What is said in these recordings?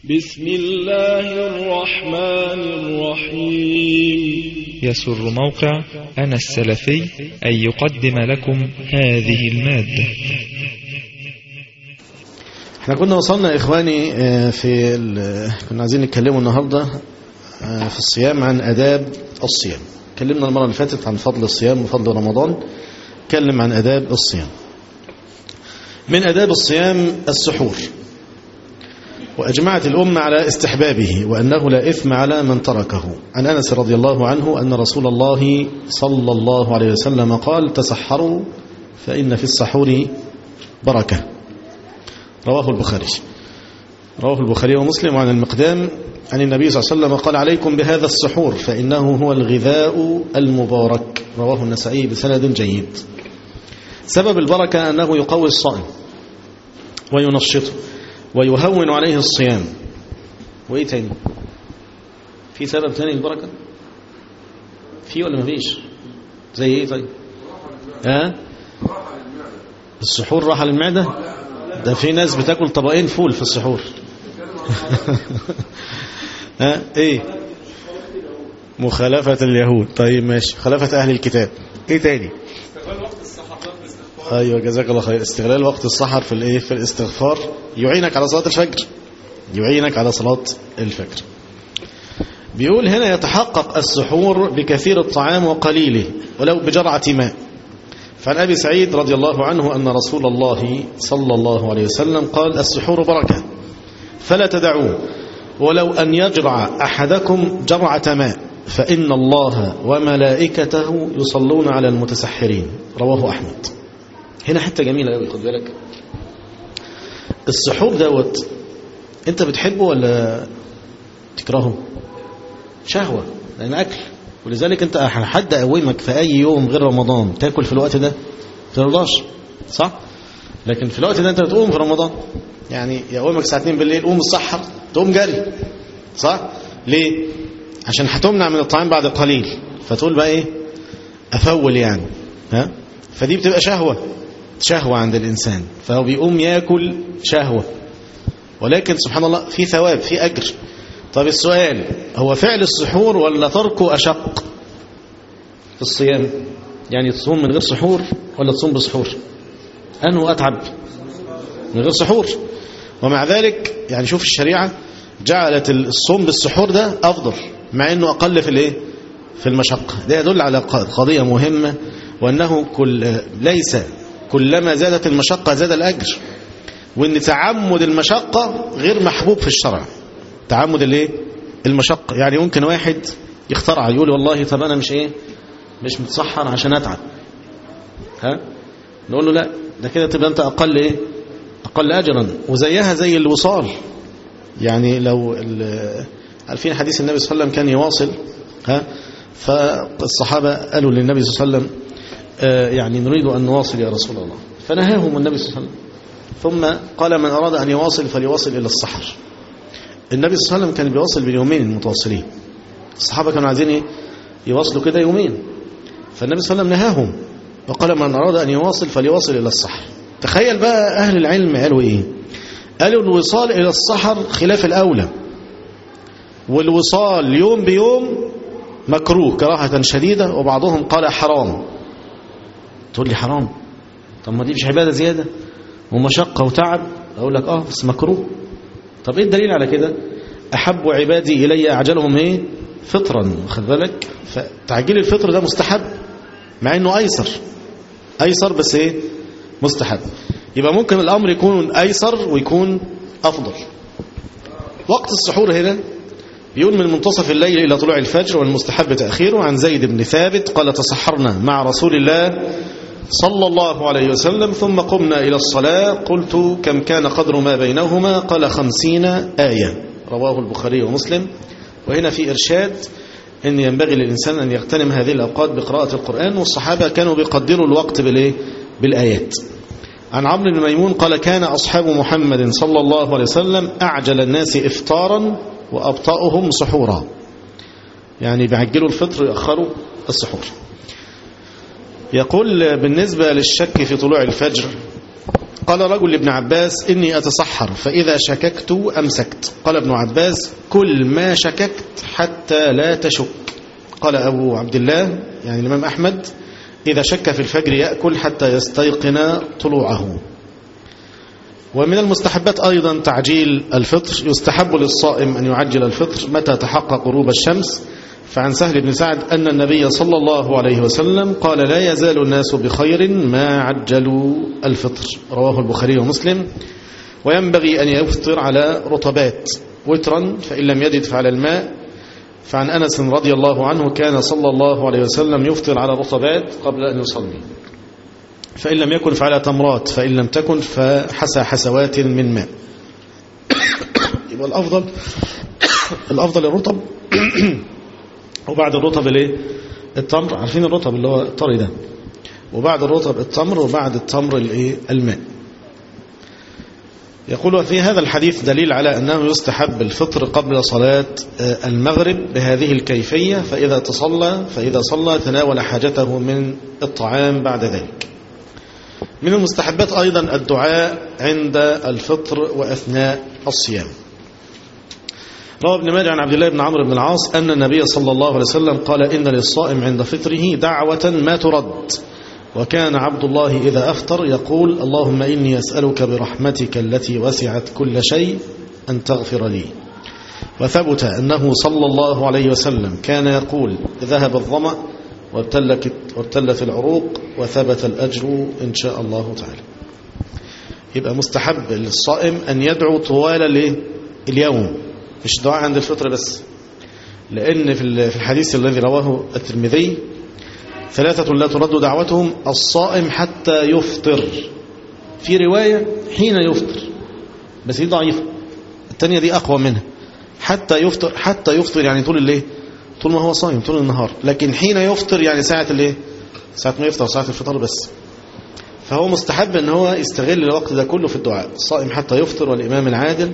بسم الله الرحمن الرحيم يسر موقع أنا السلفي أن يقدم لكم هذه المادة احنا كنا وصلنا إخواني آه، في ال- كنا عايزين نتكلموا النهاردة آه، في الصيام عن أداب الصيام اتكلمنا المرة اللي فاتت عن فضل الصيام وفضل رمضان اتكلم عن أداب الصيام من أداب الصيام السحور وأجمعت الأمة على استحبابه وأنه لا إثم على من تركه عن أنس رضي الله عنه أن رسول الله صلى الله عليه وسلم قال تسحروا فإن في السحور بركة رواه البخاري رواه البخاري ومسلم عن المقدام عن النبي صلى الله عليه وسلم قال عليكم بهذا السحور فإنه هو الغذاء المبارك رواه النسائي بسند جيد سبب البركة أنه يقوي الصائم وينشطه ويهون عليه الصيام وإيه تاني في سبب تاني للبركة في ولا مفيش زي إيه طيب ها السحور راحة للمعدة ده في ناس بتاكل طبقين فول في السحور ها ايه مخالفة اليهود طيب ماشي مخالفة أهل الكتاب ايه تاني ايوه جزاك الله خير استغلال وقت السحر في الايه في الاستغفار يعينك على صلاة الفجر يعينك على صلاة الفجر بيقول هنا يتحقق السحور بكثير الطعام وقليله ولو بجرعة ماء فعن أبي سعيد رضي الله عنه أن رسول الله صلى الله عليه وسلم قال السحور بركة فلا تدعوه ولو أن يجرع أحدكم جرعة ماء فإن الله وملائكته يصلون على المتسحرين رواه أحمد هنا حتة جميلة قوي خد بالك السحور دوت انت بتحبه ولا تكرهه شهوة لأن أكل ولذلك انت حد قومك في أي يوم غير رمضان تاكل في الوقت ده ترضاش صح لكن في الوقت ده انت بتقوم في رمضان يعني يقومك الساعة 2 بالليل قوم السحر تقوم جري صح ليه عشان هتمنع من الطعام بعد قليل فتقول بقى ايه افول يعني ها فدي بتبقى شهوة شهوة عند الإنسان فهو بيقوم ياكل شهوة ولكن سبحان الله في ثواب في أجر طب السؤال هو فعل السحور ولا تركه أشق في الصيام يعني تصوم من غير سحور ولا تصوم بسحور أنه أتعب من غير سحور ومع ذلك يعني شوف الشريعة جعلت الصوم بالسحور ده أفضل مع أنه أقل في الإيه في المشقة ده يدل على قضية مهمة وأنه كل ليس كلما زادت المشقة زاد الأجر وأن تعمد المشقة غير محبوب في الشرع تعمد الايه المشقة يعني ممكن واحد يخترع يقول والله طب أنا مش إيه مش متسحر عشان أتعب ها نقول له لا ده كده تبقى أنت أقل إيه أقل أجرا وزيها زي الوصال يعني لو عارفين حديث النبي صلى الله عليه وسلم كان يواصل ها فالصحابة قالوا للنبي صلى الله عليه وسلم آه يعني نريد أن نواصل يا رسول الله فنهاهم النبي صلى الله عليه وسلم ثم قال من أراد أن يواصل فليواصل إلى السحر النبي صلى الله عليه وسلم كان بيواصل باليومين متواصلين الصحابة كانوا عايزين ايه يواصلوا كده يومين فالنبي صلى الله عليه وسلم نهاهم وقال من أراد أن يواصل فليواصل إلى السحر تخيل بقى أهل العلم قالوا إيه قالوا الوصال إلى السحر خلاف الأولى والوصال يوم بيوم مكروه كراهة شديدة وبعضهم قال حرام تقول لي حرام طب ما دي مش عبادة زيادة ومشقة وتعب أقول لك آه بس مكروه طب ايه الدليل على كده احب عبادي الي اعجلهم ايه فطرا واخد بالك فتعجيل الفطر ده مستحب مع انه ايسر ايسر بس ايه مستحب يبقى ممكن الامر يكون ايسر ويكون افضل وقت السحور هنا بيقول من منتصف الليل الى طلوع الفجر والمستحب تاخيره عن زيد بن ثابت قال تصحرنا مع رسول الله صلى الله عليه وسلم ثم قمنا إلى الصلاة قلت كم كان قدر ما بينهما قال خمسين آية رواه البخاري ومسلم وهنا في إرشاد أن ينبغي للإنسان أن يغتنم هذه الأوقات بقراءة القرآن والصحابة كانوا بيقدروا الوقت بالإيه؟ بالآيات عن عمرو بن ميمون قال كان أصحاب محمد صلى الله عليه وسلم أعجل الناس إفطارا وأبطأهم سحورا يعني بيعجلوا الفطر ويأخروا السحور يقول بالنسبة للشك في طلوع الفجر قال رجل لابن عباس إني أتصحر فإذا شككت أمسكت قال ابن عباس كل ما شككت حتى لا تشك قال أبو عبد الله يعني الإمام أحمد إذا شك في الفجر يأكل حتى يستيقن طلوعه ومن المستحبات أيضا تعجيل الفطر يستحب للصائم أن يعجل الفطر متى تحقق غروب الشمس فعن سهل بن سعد أن النبي صلى الله عليه وسلم قال لا يزال الناس بخير ما عجلوا الفطر رواه البخاري ومسلم وينبغي أن يفطر على رطبات وترا فإن لم يجد فعلى الماء فعن أنس رضي الله عنه كان صلى الله عليه وسلم يفطر على رطبات قبل أن يصلي فإن لم يكن فعلى تمرات فإن لم تكن فحسى حسوات من ماء يبقى الأفضل الأفضل الرطب وبعد الرطب الايه التمر عارفين الرطب اللي هو الطري ده وبعد الرطب التمر وبعد التمر الايه الماء يقول في هذا الحديث دليل على أنه يستحب الفطر قبل صلاة المغرب بهذه الكيفية فإذا تصلى فإذا صلى تناول حاجته من الطعام بعد ذلك من المستحبات أيضا الدعاء عند الفطر وأثناء الصيام روى ابن ماجه عن عبد الله بن عمرو بن العاص أن النبي صلى الله عليه وسلم قال إن للصائم عند فطره دعوة ما ترد وكان عبد الله إذا أفطر يقول اللهم إني أسألك برحمتك التي وسعت كل شيء أن تغفر لي وثبت أنه صلى الله عليه وسلم كان يقول ذهب الظمأ وابتلت, وابتلت العروق وثبت الأجر إن شاء الله تعالى يبقى مستحب للصائم أن يدعو طوال اليوم مش دعاء عند الفطر بس لأن في الحديث الذي رواه الترمذي ثلاثة لا ترد دعوتهم الصائم حتى يفطر في رواية حين يفطر بس دي ضعيفة الثانية دي أقوى منها حتى يفطر حتى يفطر يعني طول الليل طول ما هو صايم طول النهار لكن حين يفطر يعني ساعة الايه ساعة ما يفطر ساعة الفطار بس فهو مستحب ان هو يستغل الوقت ده كله في الدعاء الصائم حتى يفطر والإمام العادل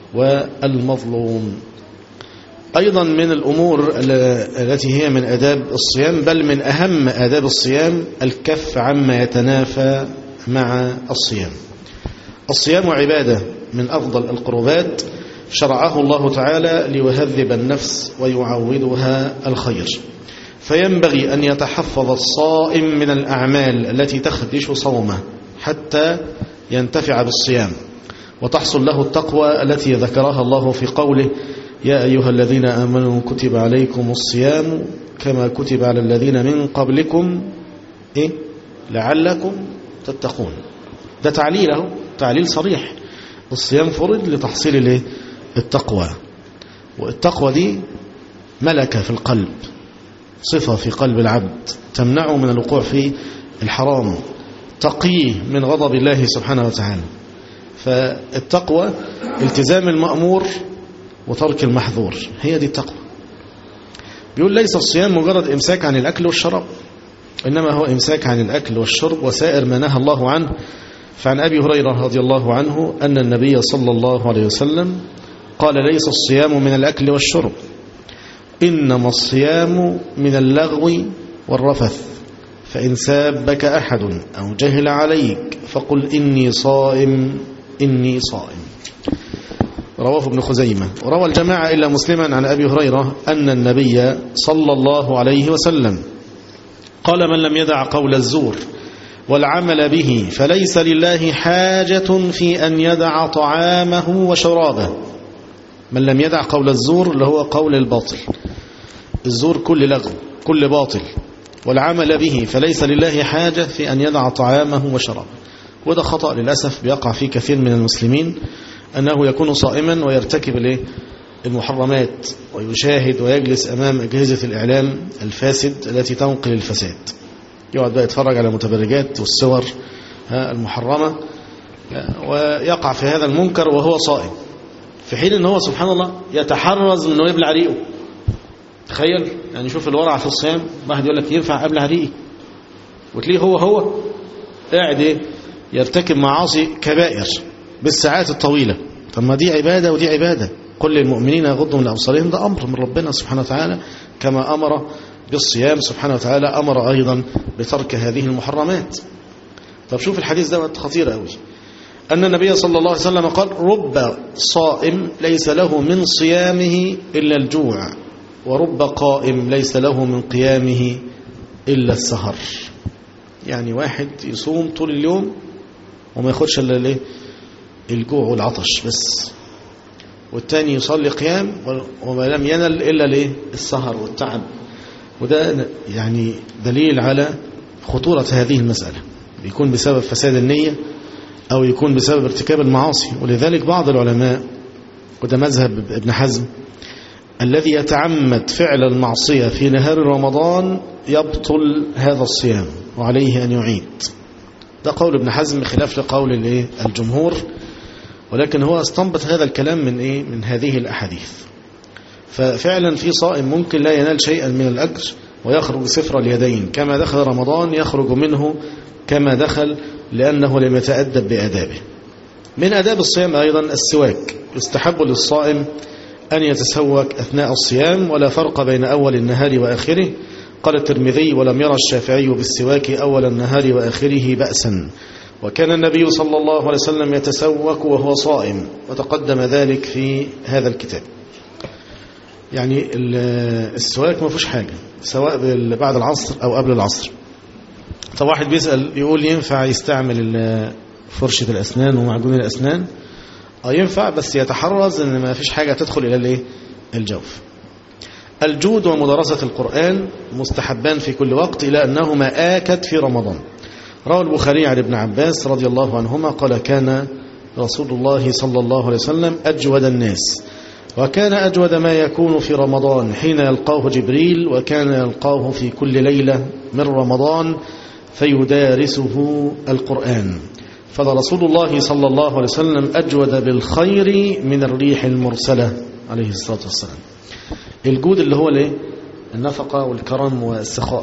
والمظلوم أيضا من الأمور التي هي من أداب الصيام بل من أهم أداب الصيام الكف عما يتنافى مع الصيام الصيام عبادة من أفضل القربات شرعه الله تعالى ليهذب النفس ويعودها الخير فينبغي أن يتحفظ الصائم من الأعمال التي تخدش صومه حتى ينتفع بالصيام وتحصل له التقوى التي ذكرها الله في قوله يا أيها الذين آمنوا كتب عليكم الصيام كما كتب على الذين من قبلكم إيه؟ لعلكم تتقون ده تعليله تعليل صريح الصيام فرض لتحصيل الايه التقوى والتقوى دي ملكة في القلب صفة في قلب العبد تمنعه من الوقوع في الحرام تقيه من غضب الله سبحانه وتعالى فالتقوى التزام المأمور وترك المحظور هي دي التقوى بيقول ليس الصيام مجرد إمساك عن الأكل والشراب إنما هو إمساك عن الأكل والشرب وسائر ما نهى الله عنه فعن أبي هريرة رضي الله عنه أن النبي صلى الله عليه وسلم قال ليس الصيام من الأكل والشرب إنما الصيام من اللغو والرفث فإن سابك أحد أو جهل عليك فقل إني صائم إني صائم رواه ابن خزيمة وروى الجماعة إلا مسلما عن أبي هريرة أن النبي صلى الله عليه وسلم قال من لم يدع قول الزور والعمل به فليس لله حاجة في أن يدع طعامه وشرابه من لم يدع قول الزور اللي هو قول الباطل الزور كل لغو كل باطل والعمل به فليس لله حاجة في أن يدع طعامه وشرابه وده خطأ للأسف بيقع فيه كثير من المسلمين أنه يكون صائما ويرتكب المحرمات ويشاهد ويجلس أمام أجهزة الإعلام الفاسد التي تنقل الفساد يقعد بقى يتفرج على متبرجات والصور المحرمة ويقع في هذا المنكر وهو صائم في حين ان هو سبحان الله يتحرز من انه يبلع ريقه تخيل يعني شوف الورع في الصيام واحد يقول لك ينفع ابلع ريقي وتلاقيه هو هو قاعد ايه يرتكب معاصي كبائر بالساعات الطويلة طب ما دي عبادة ودي عبادة كل المؤمنين يغضوا من أبصارهم ده أمر من ربنا سبحانه وتعالى كما أمر بالصيام سبحانه وتعالى أمر أيضا بترك هذه المحرمات طب شوف الحديث ده خطير قوي أن النبي صلى الله عليه وسلم قال رب صائم ليس له من صيامه إلا الجوع ورب قائم ليس له من قيامه إلا السهر يعني واحد يصوم طول اليوم وما ياخدش الا الايه الجوع والعطش بس والتاني يصلي قيام وما لم ينل الا الايه السهر والتعب وده يعني دليل على خطورة هذه المسألة بيكون بسبب فساد النية أو يكون بسبب ارتكاب المعاصي ولذلك بعض العلماء وده مذهب ابن حزم الذي يتعمد فعل المعصية في نهار رمضان يبطل هذا الصيام وعليه أن يعيد ده قول ابن حزم خلاف لقول الايه الجمهور ولكن هو استنبط هذا الكلام من ايه من هذه الاحاديث ففعلا في صائم ممكن لا ينال شيئا من الاجر ويخرج صفر اليدين كما دخل رمضان يخرج منه كما دخل لانه لم يتادب بادابه من اداب الصيام ايضا السواك يستحب للصائم ان يتسوك اثناء الصيام ولا فرق بين اول النهار واخره قال الترمذي ولم يرى الشافعي بالسواك أول النهار وآخره بأسا وكان النبي صلى الله عليه وسلم يتسوك وهو صائم وتقدم ذلك في هذا الكتاب يعني السواك ما فيش حاجة سواء بعد العصر أو قبل العصر طب واحد بيسأل يقول ينفع يستعمل فرشة الأسنان ومعجون الأسنان اه ينفع بس يتحرز ان ما فيش حاجة تدخل إلى الايه الجوف الجود ومدرسة القرآن مستحبان في كل وقت إلى أنهما آكد في رمضان روى البخاري عن ابن عباس رضي الله عنهما قال كان رسول الله صلى الله عليه وسلم أجود الناس وكان أجود ما يكون في رمضان حين يلقاه جبريل وكان يلقاه في كل ليلة من رمضان فيدارسه القرآن فلرسول الله صلى الله عليه وسلم أجود بالخير من الريح المرسلة عليه الصلاة والسلام الجود اللي هو الايه النفقة والكرم والسخاء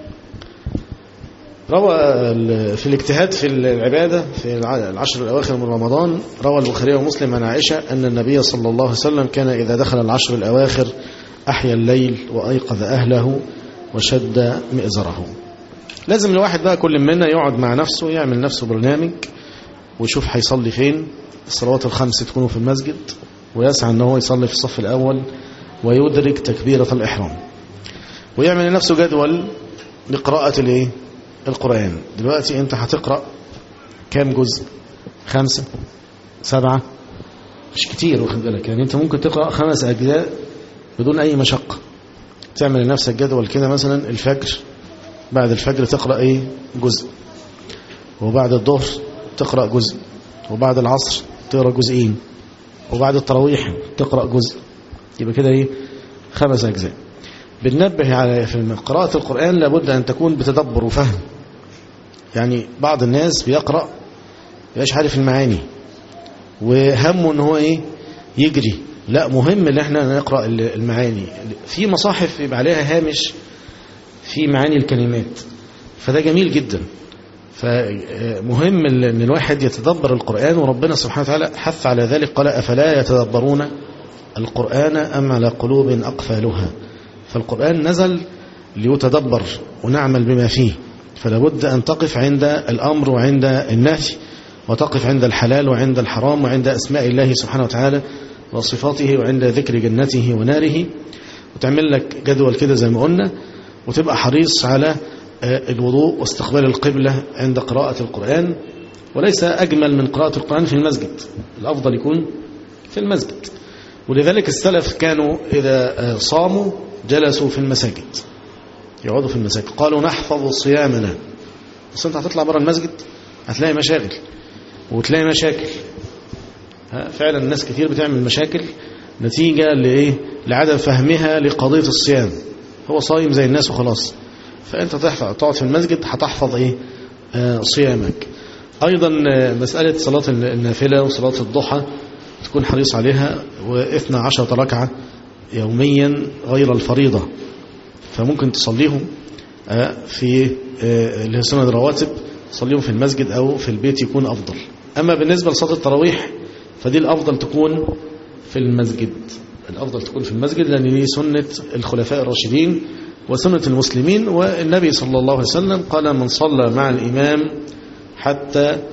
روى في الاجتهاد في العبادة في العشر الأواخر من رمضان روى البخاري ومسلم عن عائشة أن النبي صلى الله عليه وسلم كان إذا دخل العشر الأواخر أحيا الليل وأيقظ أهله وشد مئزره لازم الواحد بقى كل منا يقعد مع نفسه يعمل نفسه برنامج ويشوف هيصلي فين الصلوات الخمس تكونوا في المسجد ويسعى ان هو يصلي في الصف الأول ويدرك تكبيرة الإحرام ويعمل لنفسه جدول لقراءة الايه القرآن دلوقتي انت هتقرأ كام جزء خمسة سبعة مش كتير واخد بالك يعني انت ممكن تقرأ خمس أجزاء بدون أي مشقة تعمل لنفسك جدول كده مثلا الفجر بعد الفجر تقرأ ايه جزء وبعد الظهر تقرأ جزء وبعد العصر تقرأ جزئين وبعد التراويح تقرأ جزء يبقى كده ايه خمس أجزاء بننبه على في قراءة القرآن لابد أن تكون بتدبر وفهم يعني بعض الناس بيقرأ يبقاش عارف المعاني وهمه ان هو ايه يجري لا مهم ان احنا نقرأ المعاني في مصاحف يبقى عليها هامش في معاني الكلمات فده جميل جدا فمهم ان الواحد يتدبر القرآن وربنا سبحانه وتعالى حث على ذلك قال أفلا يتدبرون القرآن أم على قلوب أقفالها فالقرآن نزل ليتدبر ونعمل بما فيه فلا بد أن تقف عند الأمر وعند النهي وتقف عند الحلال وعند الحرام وعند أسماء الله سبحانه وتعالى وصفاته وعند ذكر جنته وناره وتعمل لك جدول كده زي ما قلنا وتبقى حريص على الوضوء واستقبال القبلة عند قراءة القرآن وليس أجمل من قراءة القرآن في المسجد الأفضل يكون في المسجد ولذلك السلف كانوا إذا صاموا جلسوا في المساجد يقعدوا في المساجد قالوا نحفظ صيامنا بس انت هتطلع بره المسجد هتلاقي مشاغل وتلاقي مشاكل فعلا الناس كتير بتعمل مشاكل نتيجة لإيه؟ لعدم فهمها لقضية الصيام هو صايم زي الناس وخلاص فأنت تحفظ تقعد في المسجد هتحفظ إيه آه صيامك أيضا مسألة صلاة النافلة وصلاة الضحى تكون حريص عليها واثنى عشرة ركعة يوميا غير الفريضة فممكن تصليهم في اللي هي سنة الرواتب تصليهم في المسجد أو في البيت يكون أفضل أما بالنسبة لصلاة التراويح فدي الأفضل تكون في المسجد الأفضل تكون في المسجد لأن دي سنة الخلفاء الراشدين وسنة المسلمين والنبي صلى الله عليه وسلم قال من صلى مع الإمام حتى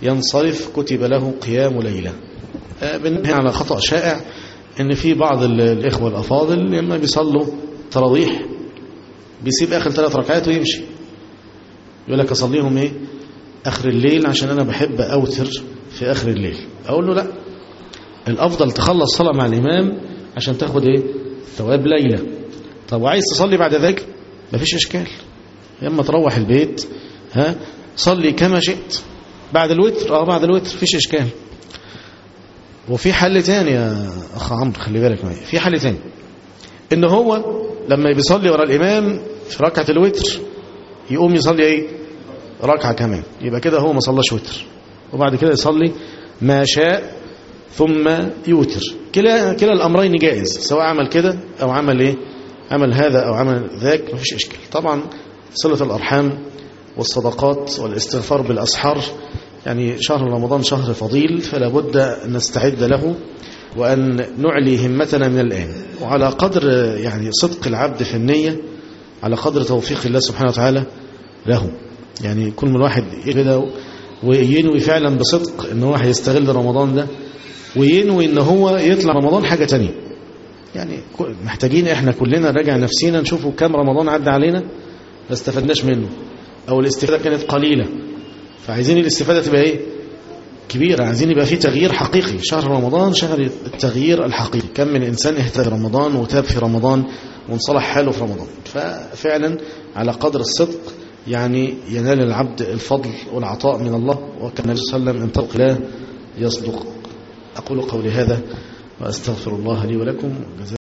ينصرف كتب له قيام ليلة بنهي على خطأ شائع ان في بعض الإخوة الأفاضل لما بيصلوا تراويح بيسيب آخر ثلاث ركعات ويمشي يقول لك أصليهم إيه آخر الليل عشان أنا بحب أوتر في آخر الليل أقول له لا الأفضل تخلص صلاة مع الإمام عشان تاخد إيه ثواب ليلة طب وعايز تصلي بعد ذلك مفيش إشكال لما تروح البيت ها صلي كما شئت بعد الوتر اه بعد الوتر مفيش إشكال وفي حل تاني يا أخ عمرو خلي بالك معايا في حل تاني إن هو لما بيصلي ورا الإمام في ركعة الوتر يقوم يصلي إيه ركعة كمان يبقى كده هو ما صلاش وتر وبعد كده يصلي ما شاء ثم يوتر كلا كلا الأمرين جائز سواء عمل كده أو عمل إيه عمل هذا أو عمل ذاك مفيش إشكال طبعا صلة الأرحام والصدقات والاستغفار بالأسحار يعني شهر رمضان شهر فضيل فلا بد أن نستعد له وأن نعلي همتنا من الآن وعلى قدر يعني صدق العبد في النية على قدر توفيق الله سبحانه وتعالى له يعني كل من الواحد كده وينوي فعلا بصدق ان هو هيستغل رمضان ده وينوي ان هو يطلع رمضان حاجة تانية يعني محتاجين احنا كلنا نراجع نفسينا نشوفوا كم رمضان عدى علينا ما استفدناش منه او الاستفادة كانت قليلة فعايزين الاستفادة تبقى ايه كبيرة عايزين يبقى في تغيير حقيقي شهر رمضان شهر التغيير الحقيقي كم من إنسان اهتدى رمضان وتاب في رمضان وانصلح حاله في رمضان ففعلا على قدر الصدق يعني ينال العبد الفضل والعطاء من الله وكان النبي صلى الله عليه وسلم انطلق لا يصدق أقول قولي هذا وأستغفر الله لي ولكم